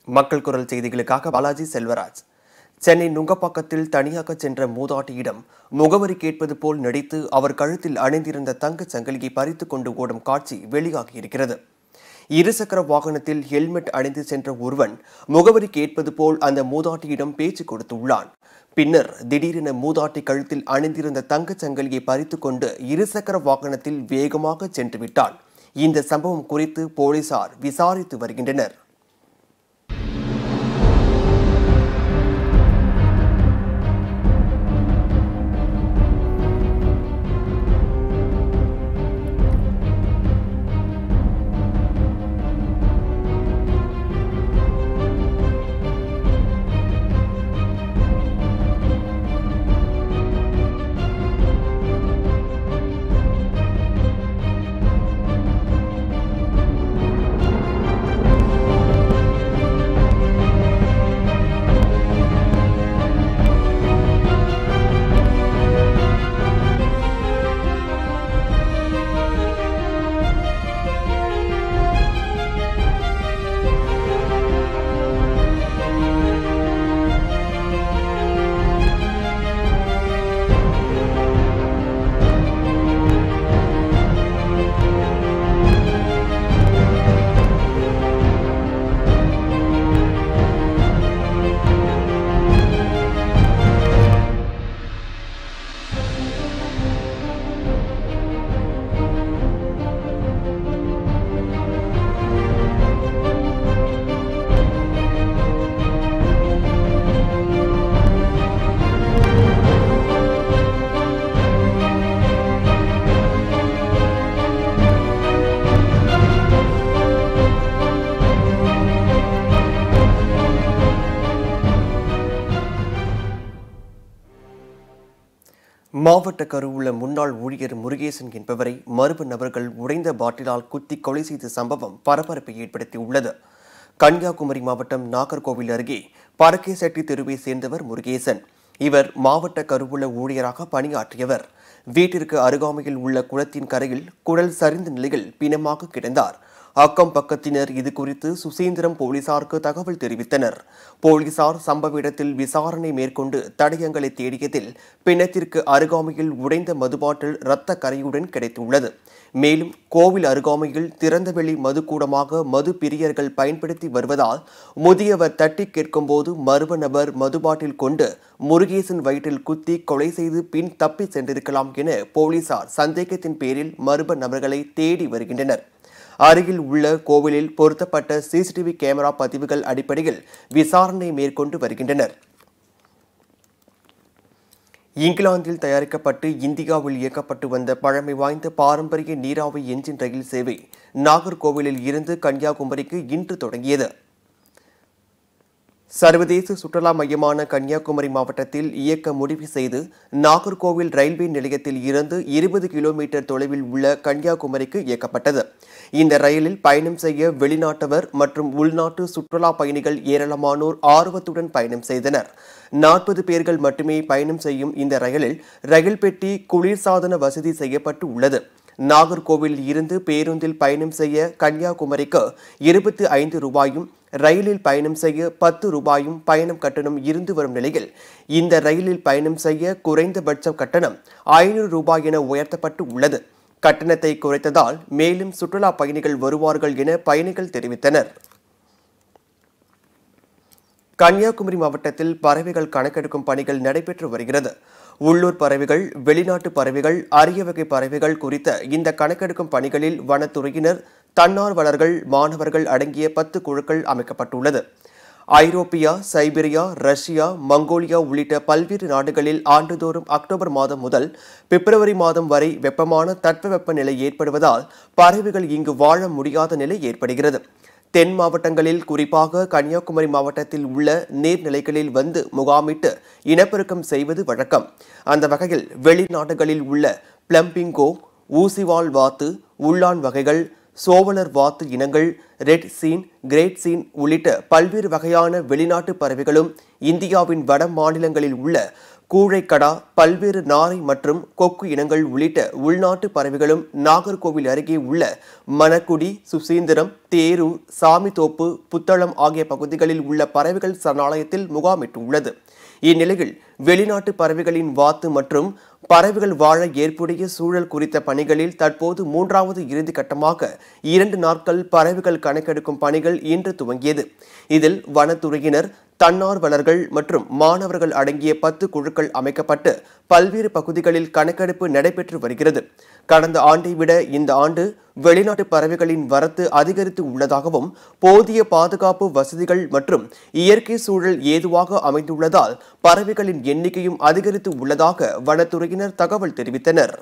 மக்கள் குரல் செய்திகளுக்காக பாலாஜி செல்வராஜ் சென்னை நுங்கப்பாக்கத்தில் தனியாக சென்ற மூதாட்டியிடம் முகவரி கேட்பது போல் நடித்து அவர் கழுத்தில் அணிந்திருந்த தங்கச் சங்கிலியை பறித்துக் கொண்டு ஓடும் காட்சி வெளியாகியிருக்கிறது இருசக்கர வாகனத்தில் ஹெல்மெட் அணிந்து சென்ற ஒருவன் முகவரி கேட்பது போல் அந்த மூதாட்டியிடம் பேச்சு கொடுத்துள்ளான் பின்னர் திடீரென மூதாட்டி கழுத்தில் அணிந்திருந்த தங்கச் சங்கிலியை பறித்துக் கொண்டு இருசக்கர வாகனத்தில் வேகமாக சென்று விட்டான் இந்த சம்பவம் குறித்து போலீசார் விசாரித்து வருகின்றனர் மாவட்ட கருவுள்ள முன்னாள் ஊழியர் முருகேசன் என்பவரை மர்ம நபர்கள் உடைந்த பாட்டிலால் குத்தி கொலை செய்த சம்பவம் பரபரப்பை ஏற்படுத்தியுள்ளது கன்னியாகுமரி மாவட்டம் நாகர்கோவில் அருகே பரக்கேசெட்டி தெருவை சேர்ந்தவர் முருகேசன் இவர் மாவட்ட கருவுள்ள ஊழியராக பணியாற்றியவர் வீட்டிற்கு அருகாமையில் உள்ள குளத்தின் கரையில் குடல் சரிந்த நிலையில் பிணமாக கிடந்தார் அக்கம் பக்கத்தினர் இது குறித்து சுசீந்திரம் போலீசாருக்கு தகவல் தெரிவித்தனர் போலீசார் சம்பவ இடத்தில் விசாரணை மேற்கொண்டு தடயங்களை தேடியதில் பிணத்திற்கு அருகாமையில் உடைந்த மதுபாட்டில் இரத்த கரையுடன் கிடைத்துள்ளது மேலும் கோவில் அருகாமையில் திறந்தவெளி மதுக்கூடமாக மது பிரியர்கள் பயன்படுத்தி வருவதால் முதியவர் தட்டி கேட்கும்போது மர்ம நபர் மதுபாட்டில் கொண்டு முருகேசன் வயிற்றில் குத்தி கொலை செய்து பின் தப்பி சென்றிருக்கலாம் என போலீசார் சந்தேகத்தின் பேரில் மர்ம நபர்களை தேடி வருகின்றனர் அருகில் உள்ள கோவிலில் பொருத்தப்பட்ட சிசிடிவி கேமரா பதிவுகள் அடிப்படையில் விசாரணை மேற்கொண்டு வருகின்றனர் இங்கிலாந்தில் தயாரிக்கப்பட்டு இந்தியாவில் இயக்கப்பட்டு வந்த பழமை வாய்ந்த பாரம்பரிய நீராவி என்ஜின் ரயில் சேவை நாகர்கோவிலில் இருந்து கன்னியாகுமரிக்கு இன்று தொடங்கியது சர்வதேச சுற்றுலா மையமான கன்னியாகுமரி மாவட்டத்தில் இயக்க முடிவு செய்து நாகர்கோவில் ரயில்வே நிலையத்தில் இருந்து இருபது கிலோமீட்டர் தொலைவில் உள்ள கன்னியாகுமரிக்கு இயக்கப்பட்டது இந்த ரயிலில் பயணம் செய்ய வெளிநாட்டவர் மற்றும் உள்நாட்டு சுற்றுலா பயணிகள் ஏராளமானோர் ஆர்வத்துடன் பயணம் செய்தனர் நாற்பது பேர்கள் மட்டுமே பயணம் செய்யும் இந்த ரயிலில் ரயில் பெட்டி குளிர்சாதன வசதி செய்யப்பட்டு உள்ளது நாகர்கோவில் இருந்து பேருந்தில் பயணம் செய்ய கன்னியாகுமரிக்கு இருபத்தி ஐந்து ரூபாயும் ரயிலில் பயணம் செய்ய பத்து ரூபாயும் பயணம் கட்டணம் இருந்து வரும் நிலையில் இந்த ரயிலில் பயணம் செய்ய குறைந்தபட்ச கட்டணம் ஐநூறு ரூபாய் என உயர்த்தப்பட்டு உள்ளது கட்டணத்தை குறைத்ததால் மேலும் சுற்றுலா பயணிகள் வருவார்கள் என பயணிகள் தெரிவித்தனர் கன்னியாகுமரி மாவட்டத்தில் பறவைகள் கணக்கெடுக்கும் பணிகள் நடைபெற்று வருகிறது உள்ளூர் பறவைகள் வெளிநாட்டு பறவைகள் அரிய வகை பறவைகள் குறித்த இந்த கணக்கெடுக்கும் பணிகளில் வனத்துறையினர் தன்னார்வலர்கள் மாணவர்கள் அடங்கிய பத்து குழுக்கள் அமைக்கப்பட்டுள்ளது ஐரோப்பியா சைபீரியா ரஷ்யா மங்கோலியா உள்ளிட்ட பல்வேறு நாடுகளில் ஆண்டுதோறும் அக்டோபர் மாதம் முதல் பிப்ரவரி மாதம் வரை வெப்பமான தட்பவெப்ப நிலை ஏற்படுவதால் பறவைகள் இங்கு வாழ முடியாத நிலை ஏற்படுகிறது தென் மாவட்டங்களில் குறிப்பாக கன்னியாகுமரி மாவட்டத்தில் உள்ள நீர்நிலைகளில் வந்து முகாமிட்டு இனப்பெருக்கம் செய்வது வழக்கம் அந்த வகையில் வெளிநாடுகளில் உள்ள பிளம்பிங்கோ ஊசிவால் வாத்து உள்ளான் வகைகள் சோவலர் வாத்து இனங்கள் ரெட் சீன் கிரேட் சீன் உள்ளிட்ட பல்வேறு வகையான வெளிநாட்டு பறவைகளும் இந்தியாவின் வட மாநிலங்களில் உள்ள கூழைக்கடா பல்வேறு நாரை மற்றும் கொக்கு இனங்கள் உள்ளிட்ட உள்நாட்டு பறவைகளும் நாகர்கோவில் அருகே உள்ள மணக்குடி சுசீந்திரம் தேரூர் சாமித்தோப்பு புத்தளம் ஆகிய பகுதிகளில் உள்ள பறவைகள் சரணாலயத்தில் முகாமிட்டுள்ளது இந்நிலையில் வெளிநாட்டு பறவைகளின் வாத்து மற்றும் பறவைகள் வாழ ஏற்புடைய சூழல் குறித்த பணிகளில் தற்போது மூன்றாவது இறுதி கட்டமாக இரண்டு நாட்கள் பறவைகள் கணக்கெடுக்கும் பணிகள் இன்று துவங்கியது இதில் வனத்துறையினர் தன்னார்வலர்கள் மற்றும் மாணவர்கள் அடங்கிய பத்து குழுக்கள் அமைக்கப்பட்டு பல்வேறு பகுதிகளில் கணக்கெடுப்பு நடைபெற்று வருகிறது கடந்த ஆண்டை விட இந்த ஆண்டு வெளிநாட்டு பறவைகளின் வரத்து அதிகரித்து உள்ளதாகவும் போதிய பாதுகாப்பு வசதிகள் மற்றும் இயற்கை சூழல் ஏதுவாக அமைந்துள்ளதால் பறவைகளின் எண்ணிக்கையும் அதிகரித்து உள்ளதாக வனத்துறையினர் தகவல் தெரிவித்தனர்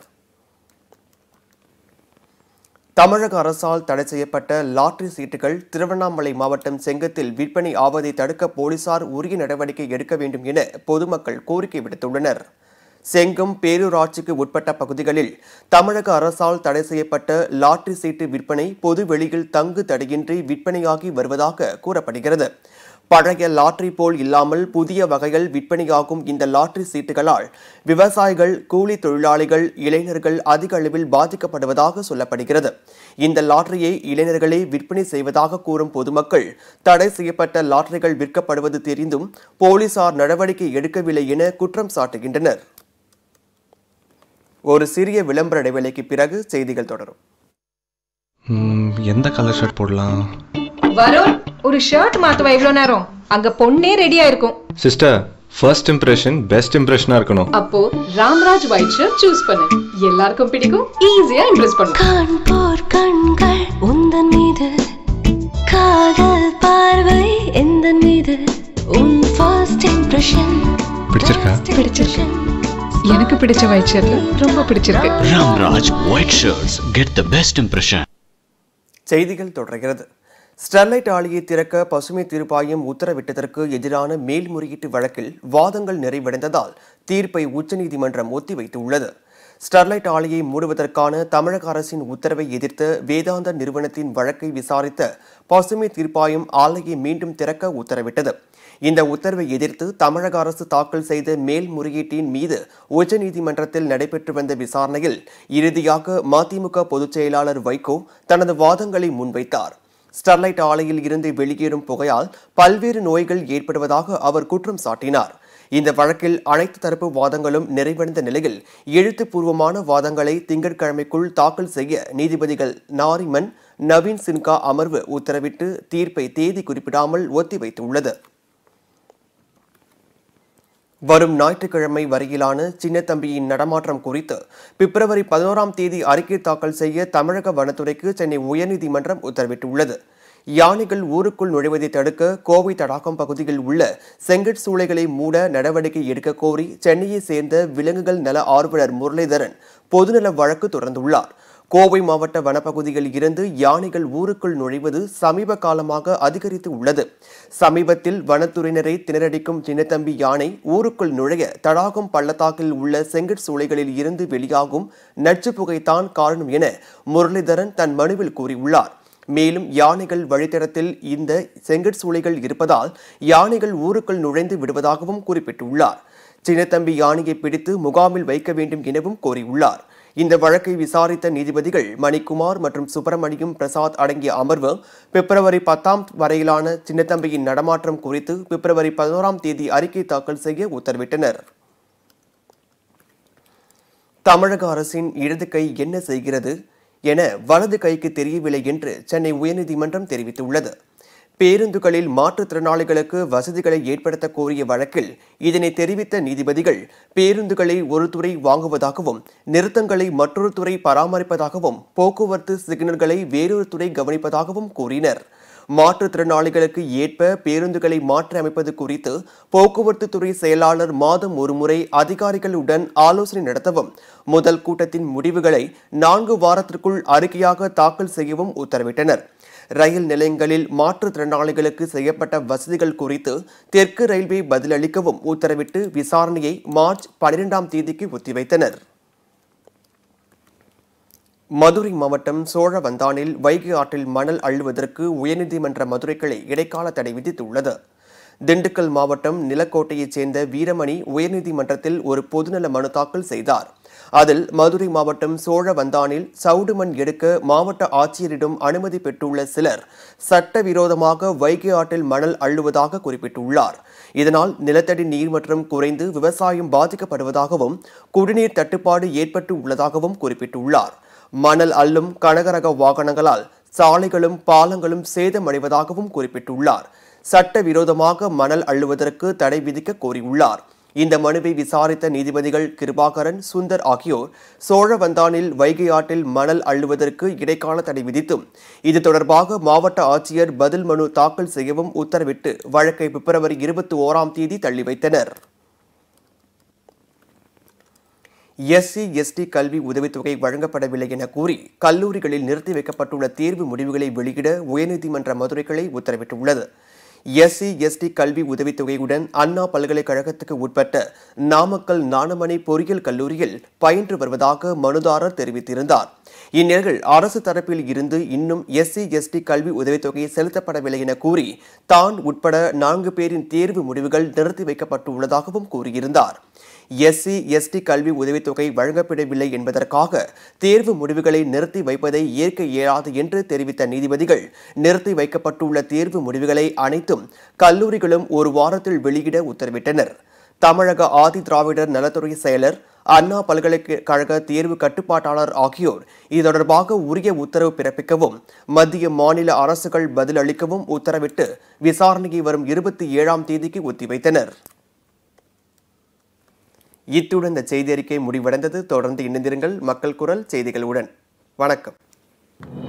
தமிழக அரசால் தடை செய்யப்பட்ட லாட்டரி சீட்டுகள் திருவண்ணாமலை மாவட்டம் செங்கத்தில் விற்பனை ஆவதை தடுக்க போலீசார் உரிய நடவடிக்கை எடுக்க வேண்டும் என பொதுமக்கள் கோரிக்கை விடுத்துள்ளனர் செங்கம் பேரூராட்சிக்கு உட்பட்ட பகுதிகளில் தமிழக அரசால் தடை செய்யப்பட்ட லாட்டரி சீட்டு விற்பனை பொது வெளியில் தங்கு தடையின்றி விற்பனையாகி வருவதாக கூறப்படுகிறது பழைய லாட்டரி போல் இல்லாமல் புதிய வகைகள் விற்பனையாகும் இந்த லாட்டரி சீட்டுகளால் விவசாயிகள் கூலி தொழிலாளிகள் இளைஞர்கள் அதிக அளவில் பாதிக்கப்படுவதாக சொல்லப்படுகிறது இந்த லாட்டரியை இளைஞர்களே விற்பனை செய்வதாக கூறும் பொதுமக்கள் தடை செய்யப்பட்ட லாட்டரிகள் விற்கப்படுவது தெரிந்தும் போலீசார் நடவடிக்கை எடுக்கவில்லை என குற்றம் சாட்டுகின்றனர் ஒரு சிறிய விளம்பர இடைவேளைக்கு பிறகு செய்திகள் தொடரும் ம், எந்த கலர் ஷர்ட் போடலாம் வருண் ஒரு ஷர்ட் மாத்துவா இவ்வளவு நேரம் அங்க பொண்ணே ரெடியா இருக்கும் சிஸ்டர் ஃபர்ஸ்ட் இம்ப்ரெஷன் பெஸ்ட் இம்ப்ரெஷனாக இருக்கணும் அப்போ ராம்ராஜ் ஒயிட் ஷர்ட் சூஸ் பண்ணு எல்லாருக்கும் பிடிக்கும் ஈஸியா இம்ப்ரெஸ் பண்ணும் காண்போர் கண்கள் உந்தன் மீது காதல் பார்வை எந்த மீது உன் ஃபர்ஸ்ட் இம்ப்ரெஷன் பிடிச்சிருக்கா பிடிச்சிருக்கு எனக்கு பிடிச்ச ஒயிட் ஷர்ட் ரொம்ப பிடிச்சிருக்கு Ramraj White Shirts get the best impression. செய்திகள் தொடர்கிறது ஸ்டெர்லைட் ஆலையை திறக்க பசுமை தீர்ப்பாயம் உத்தரவிட்டதற்கு எதிரான மேல்முறையீட்டு வழக்கில் வாதங்கள் நிறைவடைந்ததால் தீர்ப்பை உச்சநீதிமன்றம் ஒத்திவைத்துள்ளது ஸ்டெர்லைட் ஆலையை மூடுவதற்கான தமிழக அரசின் உத்தரவை எதிர்த்த வேதாந்தா நிறுவனத்தின் வழக்கை விசாரித்த பசுமை தீர்ப்பாயம் ஆலையை மீண்டும் திறக்க உத்தரவிட்டது இந்த உத்தரவை எதிர்த்து தமிழக அரசு தாக்கல் செய்த மேல்முறையீட்டின் மீது உச்சநீதிமன்றத்தில் நடைபெற்று வந்த விசாரணையில் இறுதியாக மதிமுக பொதுச் செயலாளர் வைகோ தனது வாதங்களை முன்வைத்தார் ஸ்டெர்லைட் ஆலையில் இருந்து வெளியேறும் புகையால் பல்வேறு நோய்கள் ஏற்படுவதாக அவர் குற்றம் சாட்டினார் இந்த வழக்கில் அனைத்து தரப்பு வாதங்களும் நிறைவடைந்த நிலையில் எழுத்துப்பூர்வமான வாதங்களை திங்கட்கிழமைக்குள் தாக்கல் செய்ய நீதிபதிகள் நாரிமன் நவீன் சின்கா அமர்வு உத்தரவிட்டு தீர்ப்பை தேதி குறிப்பிடாமல் ஒத்திவைத்துள்ளது வரும் ஞாயிற்றுக்கிழமை வரையிலான சின்னத்தம்பியின் நடமாட்டம் குறித்து பிப்ரவரி பதினோராம் தேதி அறிக்கை தாக்கல் செய்ய தமிழக வனத்துறைக்கு சென்னை உயர்நீதிமன்றம் உத்தரவிட்டுள்ளது யானைகள் ஊருக்குள் நுழைவதை தடுக்க கோவை தடாகம் பகுதியில் உள்ள செங்கட் சூளைகளை மூட நடவடிக்கை எடுக்க கோரி சென்னையை சேர்ந்த விலங்குகள் நல ஆர்வலர் முரளிதரன் பொதுநல வழக்கு தொடர்ந்துள்ளார் கோவை மாவட்ட வனப்பகுதியில் இருந்து யானைகள் ஊருக்குள் நுழைவது சமீப காலமாக அதிகரித்து உள்ளது சமீபத்தில் வனத்துறையினரை திணறடிக்கும் சின்னத்தம்பி யானை ஊருக்குள் நுழைய தடாகம் பள்ளத்தாக்கில் உள்ள செங்கட் சூளைகளில் இருந்து வெளியாகும் நச்சு புகைத்தான் காரணம் என முரளிதரன் தன் மனுவில் கூறியுள்ளார் மேலும் யானைகள் வழித்தடத்தில் இந்த செங்கட் சூளைகள் இருப்பதால் யானைகள் ஊருக்குள் நுழைந்து விடுவதாகவும் குறிப்பிட்டுள்ளார் சின்னத்தம்பி யானையை பிடித்து முகாமில் வைக்க வேண்டும் எனவும் கோரியுள்ளார் இந்த வழக்கை விசாரித்த நீதிபதிகள் மணிக்குமார் மற்றும் சுப்பிரமணியம் பிரசாத் அடங்கிய அமர்வு பிப்ரவரி பத்தாம் வரையிலான சின்னத்தம்பியின் நடமாட்டம் குறித்து பிப்ரவரி பதினோராம் தேதி அறிக்கை தாக்கல் செய்ய உத்தரவிட்டனர் தமிழக அரசின் இடது கை என்ன செய்கிறது என வலது கைக்கு தெரியவில்லை என்று சென்னை உயர்நீதிமன்றம் தெரிவித்துள்ளது பேருந்துகளில் மாற்றுத்திறனாளிகளுக்கு வசதிகளை ஏற்படுத்த கோரிய வழக்கில் இதனை தெரிவித்த நீதிபதிகள் பேருந்துகளை ஒரு துறை வாங்குவதாகவும் நிறுத்தங்களை மற்றொரு துறை பராமரிப்பதாகவும் போக்குவரத்து சிக்னல்களை வேறொரு துறை கவனிப்பதாகவும் கூறினர் மாற்றுத்திறனாளிகளுக்கு ஏற்ப பேருந்துகளை மாற்றி அமைப்பது குறித்து போக்குவரத்து துறை செயலாளர் மாதம் ஒருமுறை அதிகாரிகளுடன் ஆலோசனை நடத்தவும் முதல் கூட்டத்தின் முடிவுகளை நான்கு வாரத்திற்குள் அறிக்கையாக தாக்கல் செய்யவும் உத்தரவிட்டனர் ரயில் நிலையங்களில் மாற்றுத்திறனாளிகளுக்கு செய்யப்பட்ட வசதிகள் குறித்து தெற்கு ரயில்வே பதிலளிக்கவும் உத்தரவிட்டு விசாரணையை மார்ச் பனிரெண்டாம் தேதிக்கு ஒத்திவைத்தனர் மதுரை மாவட்டம் சோழவந்தானில் வைகை ஆற்றில் மணல் அள்ளுவதற்கு உயர்நீதிமன்ற மதுரை கிளை இடைக்கால தடை விதித்துள்ளது திண்டுக்கல் மாவட்டம் நிலக்கோட்டையைச் சேர்ந்த வீரமணி உயர்நீதிமன்றத்தில் ஒரு பொதுநல மனு தாக்கல் செய்தார் அதில் மதுரை மாவட்டம் சோழவந்தானில் சவுடு மண் எடுக்க மாவட்ட ஆட்சியரிடம் அனுமதி பெற்றுள்ள சிலர் சட்டவிரோதமாக வைகை ஆற்றில் மணல் அள்ளுவதாக குறிப்பிட்டுள்ளார் இதனால் நிலத்தடி நீர்மட்டம் குறைந்து விவசாயம் பாதிக்கப்படுவதாகவும் குடிநீர் தட்டுப்பாடு ஏற்பட்டு உள்ளதாகவும் குறிப்பிட்டுள்ளார் மணல் அள்ளும் கனகரக வாகனங்களால் சாலைகளும் பாலங்களும் சேதமடைவதாகவும் குறிப்பிட்டுள்ளார் சட்டவிரோதமாக மணல் அள்ளுவதற்கு தடை விதிக்க கோரியுள்ளார் இந்த மனுவை விசாரித்த நீதிபதிகள் கிருபாகரன் சுந்தர் ஆகியோர் சோழவந்தானில் வைகை ஆற்றில் மணல் அள்ளுவதற்கு இடைக்கால தடை விதித்தும் இது தொடர்பாக மாவட்ட ஆட்சியர் பதில் மனு தாக்கல் செய்யவும் உத்தரவிட்டு வழக்கை பிப்ரவரி இருபத்தி ஓராம் தேதி தள்ளி வைத்தனர் எஸ்சி எஸ்டி கல்வி உதவித்தொகை வழங்கப்படவில்லை என கூறி கல்லூரிகளில் நிறுத்தி வைக்கப்பட்டுள்ள தேர்வு முடிவுகளை வெளியிட உயர்நீதிமன்ற மதுரை கிளை உத்தரவிட்டுள்ளது எஸ்சி எஸ்டி கல்வி உதவித்தொகையுடன் அண்ணா பல்கலைக்கழகத்துக்கு உட்பட்ட நாமக்கல் நாணமணி பொறியியல் கல்லூரியில் பயின்று வருவதாக மனுதாரர் தெரிவித்திருந்தார் இந்நிலையில் அரசு தரப்பில் இருந்து இன்னும் எஸ்சி எஸ்டி கல்வி உதவித்தொகை செலுத்தப்படவில்லை என கூறி தான் உட்பட நான்கு பேரின் தேர்வு முடிவுகள் நிறுத்தி வைக்கப்பட்டுள்ளதாகவும் கூறியிருந்தார் எஸ்சி எஸ்டி கல்வி உதவித்தொகை வழங்கப்படவில்லை என்பதற்காக தேர்வு முடிவுகளை நிறுத்தி வைப்பதை ஏற்க இயலாது என்று தெரிவித்த நீதிபதிகள் நிறுத்தி வைக்கப்பட்டுள்ள தேர்வு முடிவுகளை அனைத்தும் கல்லூரிகளும் ஒரு வாரத்தில் வெளியிட உத்தரவிட்டனர் தமிழக ஆதி திராவிடர் நலத்துறை செயலர் அண்ணா பல்கலைக்கழக தேர்வு கட்டுப்பாட்டாளர் ஆகியோர் இது தொடர்பாக உரிய உத்தரவு பிறப்பிக்கவும் மத்திய மாநில அரசுகள் பதிலளிக்கவும் உத்தரவிட்டு விசாரணையை வரும் இருபத்தி ஏழாம் தேதிக்கு ஒத்திவைத்தனர் இத்துடன் இந்த செய்தி அறிக்கை முடிவடைந்தது தொடர்ந்து இணைந்திருங்கள் மக்கள் குரல் செய்திகளுடன் வணக்கம்